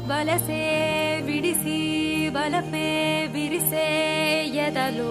వలసే విడిసి వలపే విరిసే ఎదలో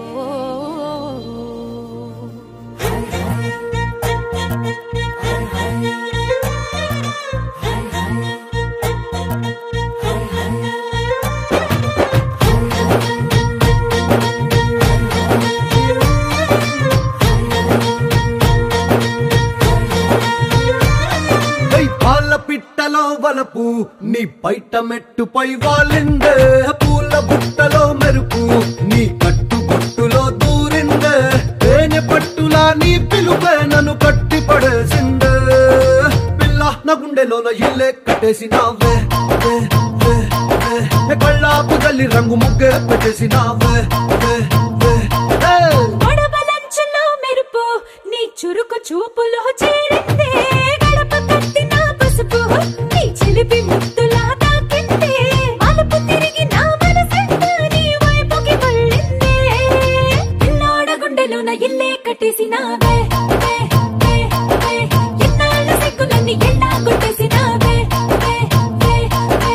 పై పాల పిట్టలో వలపు నీ బయట మెట్టుపై వాలిందే పూల బుట్టలో మెరుపు నీ కట్టు బొట్టులో దూరిందే తేనె పట్టులా నీ పిలుపే నన్ను కట్టి పడేసిందే పిల్ల నా గుండెలోన ఇల్లే కట్టేసినావే వే, వే, వే. ఏ కళ్ళాపు గల్లి రంగు ముగ్గే పెట్టేసినావే వే, వే, ఏ. గొడవలంచులో మెరుపు నీ చురుకు చూపులో చేరిందే గడప కట్టిన పసుపు నీ చిలిపి ముద్దులా తాకిందే మలుపు తిరిగి నా మనసంతా నీ వైపుకి మళ్ళిందే పిల్లోడ గుండెలోన ఇల్లే కట్టేసినావే వే, వే, వే. ఎన్నాళ్ళ సిగ్గులన్నీ ఎల్లా కొట్టేసినావే వే, వే, వే.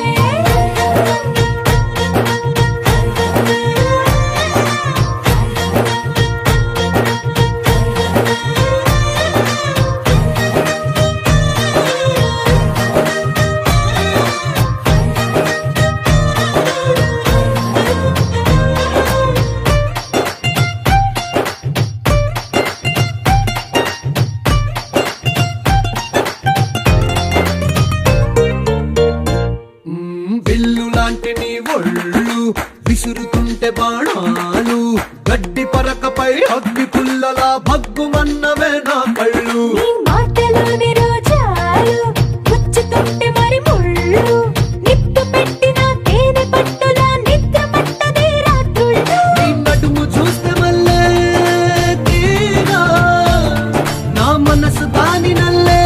మ్మ్, విల్లు లాంటి నీ ఒళ్ళు విసురుతుంటే బాణాలు గడ్డి పరకపై అగ్గి పుల్లలా భగ్గుమన్నవే నా కళ్ళు నీ మాటలోని రోజాలు గుచ్చుతుంటే మరి ముళ్ళు నిప్పు పెట్టిన తేనె పట్టులా నిద్ర పట్టదే రాత్రుళ్ళు నీ నడుము చూస్తే మళ్ళే తీరా నా మనసు దాని నల్లే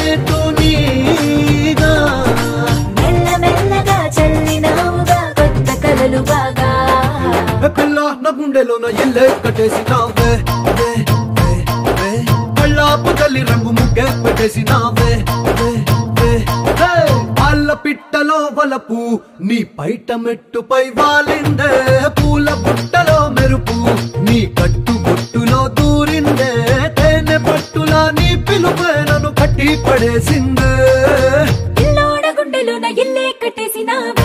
తోనీగా మెల్ల మెల్లగా చల్లినావుగా కొత్త కలలు బాగా ఏ పిల్ల నా గుండెలోన ఇల్లే కట్టేసినావే వే, వే, వే. కళ్ళాపు తల్లి రంగు ముగ్గే పెట్టేసినావే వే, వే, వే. పాల పిట్టలో వలపు నీ పైట మెట్టుపై వాలిందే పూల బుట్టలో మెరుపు నీ కట్టు బొట్టులో దూరిందే తేనె పట్టులా నీ పిలుపే నన్ను కట్టి పడేసిందే పిల్లోడ గుండెలోన ఇల్లే కట్టేసినావే